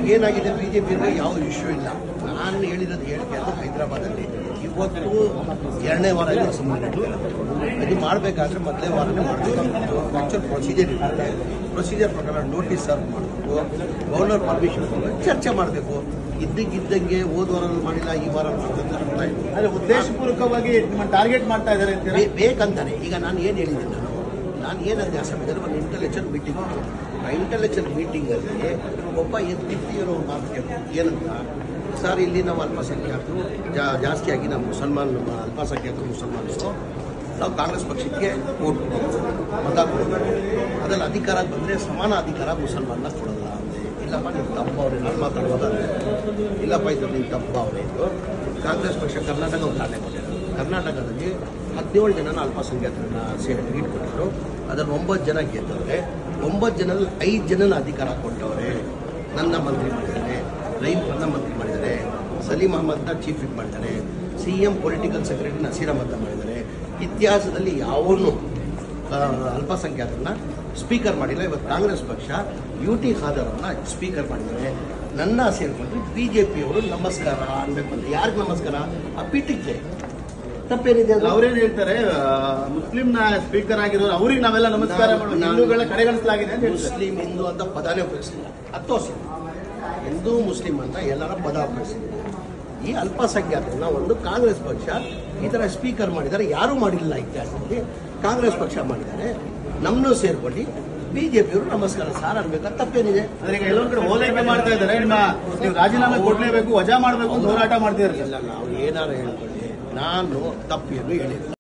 ಏನಾಗಿದೆ ಬಿಜೆಪಿಯಲ್ಲಿ ಯಾವ ಇಶ್ಯೂ ಇಲ್ಲ ನಾನು ಹೇಳಿರೋದು ಹೇಳಿಕೆ ಅದು ಹೈದರಾಬಾದಲ್ಲಿ ಇವತ್ತು ಎರಡನೇ ವಾರ ಇದೆ ಸಂಬಂಧಿಸಿದ್ದು ಇದು ಮಾಡಬೇಕಾದ್ರೆ ಮೊದಲೇ ವಾರನೇ ಮಾಡಬೇಕು ಆ್ಯಕ್ಚುಲ್ ಪ್ರೊಸೀಜರ್ ಇರುತ್ತೆ ಪ್ರೊಸೀಜರ್ ಪ್ರಕಾರ ನೋಟಿಸ್ ಸರ್ವ್ ಮಾಡಬೇಕು ಗವರ್ನರ್ ಪರ್ಮಿಷನ್ ಚರ್ಚೆ ಮಾಡಬೇಕು ಇದ್ದಕ್ಕಿದ್ದಂಗೆ ಹೋದ ವಾರ ಮಾಡಿಲ್ಲ ಈ ವಾರ ಮಾಡ್ದಂಗೆ ಆಗ್ತಾ ಇದೆ. ಅಂದ್ರೆ ಉದ್ದೇಶಪೂರ್ವಕವಾಗಿ ನಿಮ್ಮ ಟಾರ್ಗೆಟ್ ಮಾಡ್ತಾ ಇದ್ದಾರೆ ಅಂತೀರಾ ಬೇ- ಬೇಕಂತಾನೆ ಈಗ ನಾನು ಏನು ಹೇಳಿದ್ದೆ ನಾನು ನಾನು ಏನಂದೆ ಅಸೆಂಬ್ಲಿಯಲ್ಲಿ ಒಂದು ಇಂಟೆಲೆಕ್ಚುವಲ್ ಮೀಟಿಂಗ್ ಆ ಇಂಟೆಲೆಕ್ಚುವಲ್ ಮೀಟಿಂಗಲ್ಲಿ ಒಬ್ಬ ಎತ್ತಿರೋ ಮಾತು ಏನಂತ ಸರ್ ಇಲ್ಲಿ ನಾವು ಅಲ್ಪಸಂಖ್ಯಾತರು ಜಾ ಜಾಸ್ತಿಯಾಗಿ ನಾವು ಮುಸಲ್ಮಾನ್ ನಮ್ಮ ಅಲ್ಪಸಂಖ್ಯಾತರು ಮುಸಲ್ಮಾನರು ನಾವು ಕಾಂಗ್ರೆಸ್ ಪಕ್ಷಕ್ಕೆ ಓಟ್ ಮತ ಕೊಡೋದು ಅದ್ರಲ್ಲಿ ಅಧಿಕಾರ ಬಂದರೆ ಸಮಾನ ಅಧಿಕಾರ ಮುಸಲ್ಮಾನ ಕೊಡಲ್ಲ ಅಂದೆ ಇಲ್ಲಪ್ಪ ನೀವು ತಪ್ಪವ್ರೆ ನಾನು ಮಾತಾಡುವಾಗ ಇಲ್ಲಪ್ಪ ಇದು ನೀವು ತಪ್ಪವ್ರೆ ಇದು ಕಾಂಗ್ರೆಸ್ ಪಕ್ಷ ಕರ್ನಾಟಕ ಉದಾಹರಣೆ ಕೊಟ್ಟಿದ್ದಾರೆ ಕರ್ನಾಟಕದಲ್ಲಿ ಹದಿನೇಳು ಜನ ಅಲ್ಪಸಂಖ್ಯಾತರನ್ನ ಸೇರಿ ಇಟ್ಕೊಟ್ಟರು ಅದರಲ್ಲಿ ಒಂಬತ್ತು ಜನ ಗೆದ್ದವ್ರೆ ಒಂಬತ್ತು ಜನದಲ್ಲಿ ಐದು ಜನನ ಅಧಿಕಾರ ಕೊಟ್ಟವ್ರೆ ನನ್ನ ಮಂತ್ರಿ ಮಾಡಿದ್ದಾರೆ ರೈಫನ್ನ ಮಂತ್ರಿ ಮಾಡಿದ್ದಾರೆ ಸಲೀಂ ಅಹಮದ್ನ ಚೀಫ್ ವಿಪ್ ಮಾಡಿದ್ದಾರೆ C M political secretary Nasir ಅಹಮದ್ನ ಮಾಡಿದ್ದಾರೆ ಇತಿಹಾಸದಲ್ಲಿ ಯಾವನು ಅಲ್ಪಸಂಖ್ಯಾತರನ್ನ ಸ್ಪೀಕರ್ ಮಾಡಿಲ್ಲ ಇವತ್ತು ಕಾಂಗ್ರೆಸ್ ಪಕ್ಷ ಯು ಟಿ ಖಾದರ್ ಅವ್ರನ್ನ ಸ್ಪೀಕರ್ ಮಾಡಿದ್ದಾರೆ ನನ್ನ ಸೇರ್ಕೊಂಡು ಬಿ ಜೆ ಪಿಯವರು ನಮಸ್ಕಾರ ಅನ್ಬೇಕು ಅಂತ ಯಾರಿಗೆ ನಮಸ್ಕಾರ ಆ ಪೀಠಕ್ಕೆ ತಪ್ಪೇನಿದೆ ಅದು? ಅವ್ರೇನ್ ಹೇಳ್ತಾರೆ ಆ, ಮುಸ್ಲಿಂನ ಸ್ಪೀಕರ್ ಆಗಿರೋರು ಅವ್ರಿಗೆ ನಾವೆಲ್ಲ ನಮಸ್ಕಾರ ನಾನು- ಮಾಡೋದು ನಾನು- ಹಿಂದೂಗಳ ಕಡೆಗಣಿಸಲಾಗಿದೆ ಅಂತ ಹೇಳ್ತಾರೆ ಮುಸ್ಲಿಂ ಹಿಂದೂ ಅಂತ ಪದಾನೇ ಉಪಯೋಗಿಸಿಲ್ಲ ಹತ್ತು ವರ್ಷ ಹಿಂದೂ ಮುಸ್ಲಿಂ ಅಂತ ಎಲ್ಲರ ಪದ ಉಪಯೋಗಿಸಿಲ್ಲ ಈ ಅಲ್ಪಸಂಖ್ಯಾತರನ್ನ ಒಂದು ಕಾಂಗ್ರೆಸ್ ಪಕ್ಷ ಈ ಥರ ಸ್ಪೀಕರ್ ಮಾಡಿದ್ದಾರೆ ಯಾರೂ ಮಾಡಿಲ್ಲ ಇತಿಹಾಸದಲ್ಲಿ ಕಾಂಗ್ರೆಸ್ ಪಕ್ಷ ಮಾಡಿದ್ದಾರೆ ನಮ್ಮನ್ನು ಸೇರ್ಕೊಂಡು ಬಿಜೆಪಿಯವರು ನಮಸ್ಕಾರ ಸಾರ್ ಅನ್ಬೇಕಾದ್ರೆ ತಪ್ಪೇನಿದೆ ಅಂದ್ರೆ ಈಗ ಎಲ್ಲೊಂದ್ ಕಡೆ ಓಲೈಕೆ ಮಾಡ್ತಾ ಇದ್ದಾರೆ ನಿಮ್ಮ ನೀವು ರಾಜೀನಾಮೆ ಕೊಡ್ಲೇಬೇಕು ವಜಾ ಮಾಡ್ಬೇಕು ಅಂತ ಹೋರಾಟ ಮಾಡ್ತಿದ್ದಾರೆ ಇಲ್ಲ ನಾವು ಏನಾರು ಹೇಳ್ಕೊಳ್ಳಿ ನಾನು ತಪ್ಪೇನು ಹೇಳಿಲ್ಲ